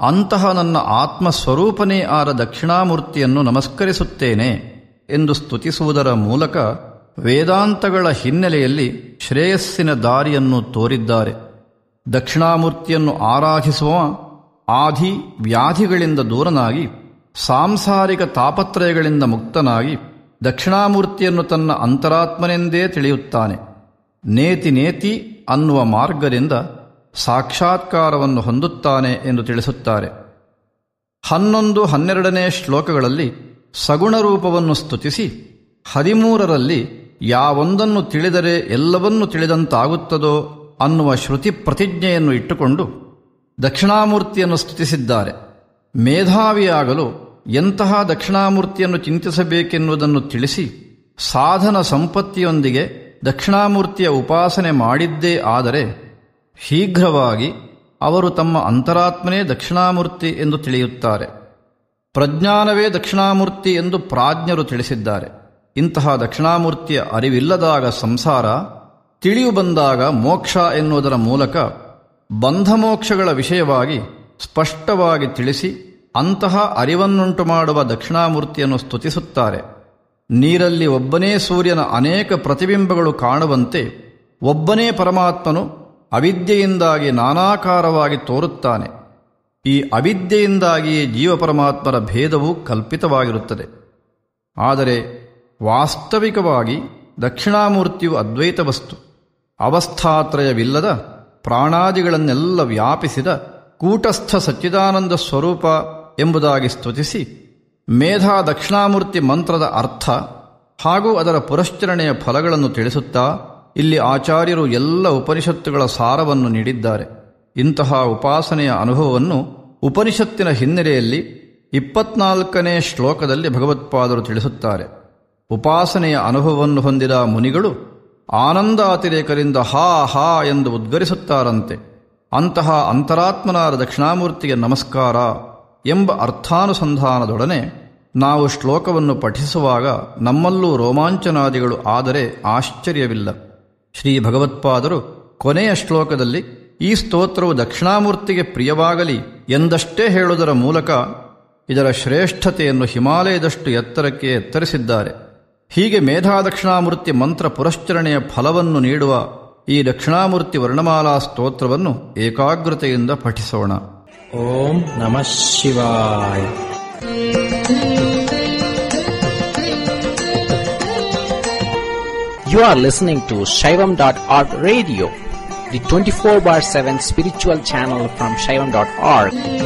ಅಂತಹ ನನ್ನ ಆತ್ಮಸ್ವರೂಪನೇ ಆದ ದಕ್ಷಿಣಾಮೂರ್ತಿಯನ್ನು ನಮಸ್ಕರಿಸುತ್ತೇನೆ ಎಂದು ಸ್ತುತಿಸುವುದರ ಮೂಲಕ ವೇದಾಂತಗಳ ಹಿನ್ನೆಲೆಯಲ್ಲಿ ಶ್ರೇಯಸ್ಸಿನ ದಾರಿಯನ್ನು ತೋರಿದ್ದಾರೆ ದಕ್ಷಿಣಾಮೂರ್ತಿಯನ್ನು ಆರಾಧಿಸುವ ಆಧಿ ವ್ಯಾಧಿಗಳಿಂದ ದೂರನಾಗಿ ಸಾಂಸಾರಿಕ ತಾಪತ್ರಯಗಳಿಂದ ಮುಕ್ತನಾಗಿ ದಕ್ಷಿಣಾಮೂರ್ತಿಯನ್ನು ತನ್ನ ಅಂತರಾತ್ಮನೆಂದೇ ತಿಳಿಯುತ್ತಾನೆ ನೇತಿ ನೇತಿ ಅನ್ನುವ ಮಾರ್ಗದಿಂದ ಸಾಕ್ಷಾತ್ಕಾರವನ್ನು ಹೊಂದುತ್ತಾನೆ ಎಂದು ತಿಳಿಸುತ್ತಾರೆ ಹನ್ನೊಂದು ಹನ್ನೆರಡನೇ ಶ್ಲೋಕಗಳಲ್ಲಿ ಸಗುಣ ರೂಪವನ್ನು ಸ್ತುತಿಸಿ ಹದಿಮೂರರಲ್ಲಿ ಯಾವೊಂದನ್ನು ತಿಳಿದರೆ ಎಲ್ಲವನ್ನೂ ತಿಳಿದಂತಾಗುತ್ತದೋ ಅನ್ನುವ ಶ್ರುತಿ ಪ್ರತಿಜ್ಞೆಯನ್ನು ಇಟ್ಟುಕೊಂಡು ದಕ್ಷಿಣಾಮೂರ್ತಿಯನ್ನು ಸ್ತುತಿಸಿದ್ದಾರೆ ಮೇಧಾವಿಯಾಗಲು ಎಂತಹ ದಕ್ಷಿಣಾಮೂರ್ತಿಯನ್ನು ಚಿಂತಿಸಬೇಕೆನ್ನುವುದನ್ನು ತಿಳಿಸಿ ಸಾಧನ ಸಂಪತ್ತಿಯೊಂದಿಗೆ ದಕ್ಷಿಣಾಮೂರ್ತಿಯ ಉಪಾಸನೆ ಮಾಡಿದ್ದೇ ಆದರೆ ಶೀಘ್ರವಾಗಿ ಅವರು ತಮ್ಮ ಅಂತರಾತ್ಮನೇ ದಕ್ಷಿಣಾಮೂರ್ತಿ ಎಂದು ತಿಳಿಯುತ್ತಾರೆ ಪ್ರಜ್ಞಾನವೇ ದಕ್ಷಿಣಾಮೂರ್ತಿ ಎಂದು ಪ್ರಾಜ್ಞರು ತಿಳಿಸಿದ್ದಾರೆ ಇಂತಹ ದಕ್ಷಿಣಾಮೂರ್ತಿಯ ಅರಿವಿಲ್ಲದಾಗ ಸಂಸಾರ ತಿಳಿಯು ಬಂದಾಗ ಮೋಕ್ಷ ಎನ್ನುವುದರ ಮೂಲಕ ಬಂಧಮೋಕ್ಷಗಳ ವಿಷಯವಾಗಿ ಸ್ಪಷ್ಟವಾಗಿ ತಿಳಿಸಿ ಅಂತಹ ಅರಿವನ್ನುಂಟು ಮಾಡುವ ದಕ್ಷಿಣಾಮೂರ್ತಿಯನ್ನು ಸ್ತುತಿಸುತ್ತಾರೆ ನೀರಲ್ಲಿ ಒಬ್ಬನೇ ಸೂರ್ಯನ ಅನೇಕ ಪ್ರತಿಬಿಂಬಗಳು ಕಾಣುವಂತೆ ಒಬ್ಬನೇ ಪರಮಾತ್ಮನು ಅವಿದ್ಯೆಯಿಂದಾಗಿ ನಾನಾಕಾರವಾಗಿ ತೋರುತ್ತಾನೆ ಈ ಅವಿದ್ಯೆಯಿಂದಾಗಿಯೇ ಜೀವಪರಮಾತ್ಮರ ಭೇದವು ಕಲ್ಪಿತವಾಗಿರುತ್ತದೆ ಆದರೆ ವಾಸ್ತವಿಕವಾಗಿ ದಕ್ಷಿಣಾಮೂರ್ತಿಯು ಅದ್ವೈತ ವಸ್ತು ಅವಸ್ಥಾತ್ರಯವಿಲ್ಲದ ಪ್ರಾಣಾದಿಗಳನ್ನೆಲ್ಲ ವ್ಯಾಪಿಸಿದ ಕೂಟಸ್ಥ ಸಚ್ಚಿದಾನಂದ ಸ್ವರೂಪ ಎಂಬುದಾಗಿ ಸ್ತುತಿಸಿ ಮೇಧಾ ದಕ್ಷಿಣಾಮೂರ್ತಿ ಮಂತ್ರದ ಅರ್ಥ ಹಾಗೂ ಅದರ ಪುರಶ್ಚರಣೆಯ ಫಲಗಳನ್ನು ತಿಳಿಸುತ್ತಾ ಇಲ್ಲಿ ಆಚಾರ್ಯರು ಎಲ್ಲ ಉಪನಿಷತ್ತುಗಳ ಸಾರವನ್ನು ನೀಡಿದ್ದಾರೆ ಇಂತಹ ಉಪಾಸನೆಯ ಅನುಭವವನ್ನು ಉಪನಿಷತ್ತಿನ ಹಿನ್ನೆಲೆಯಲ್ಲಿ ಇಪ್ಪತ್ನಾಲ್ಕನೇ ಶ್ಲೋಕದಲ್ಲಿ ಭಗವತ್ಪಾದರು ತಿಳಿಸುತ್ತಾರೆ ಉಪಾಸನೆಯ ಅನುಭವವನ್ನು ಹೊಂದಿದ ಮುನಿಗಳು ಆನಂದಾತಿರೇಕರಿಂದ ಹಾ ಹಾ ಎಂದು ಉದ್ಗರಿಸುತ್ತಾರಂತೆ ಅಂತಹ ಅಂತರಾತ್ಮನಾದ ದಕ್ಷಿಣಾಮೂರ್ತಿಗೆ ನಮಸ್ಕಾರ ಎಂಬ ಅರ್ಥಾನುಸಂಧಾನದೊಡನೆ ನಾವು ಶ್ಲೋಕವನ್ನು ಪಠಿಸುವಾಗ ನಮ್ಮಲ್ಲೂ ರೋಮಾಂಚನಾದಿಗಳು ಆದರೆ ಆಶ್ಚರ್ಯವಿಲ್ಲ ಶ್ರೀ ಭಗವತ್ಪಾದರು ಕೊನೆಯ ಶ್ಲೋಕದಲ್ಲಿ ಈ ಸ್ತೋತ್ರವು ದಕ್ಷಿಣಾಮೂರ್ತಿಗೆ ಪ್ರಿಯವಾಗಲಿ ಎಂದಷ್ಟೇ ಹೇಳುವುದರ ಮೂಲಕ ಇದರ ಶ್ರೇಷ್ಠತೆಯನ್ನು ಹಿಮಾಲಯದಷ್ಟು ಎತ್ತರಕ್ಕೆ ಎತ್ತರಿಸಿದ್ದಾರೆ ಹೀಗೆ ಮೇಧಾದಕ್ಷಿಣಾಮೂರ್ತಿ ಮಂತ್ರ ಪುರಶ್ಚರಣೆಯ ಫಲವನ್ನು ನೀಡುವ ಈ ದಕ್ಷಿಣಾಮೂರ್ತಿ ವರ್ಣಮಾಲಾ ಸ್ತೋತ್ರವನ್ನು ಏಕಾಗ್ರತೆಯಿಂದ ಪಠಿಸೋಣ ಓಂ ನಮಃ ಶಿವಾಯ You are listening to Shaivam.org radio, the 24 bar 7 spiritual channel from Shaivam.org.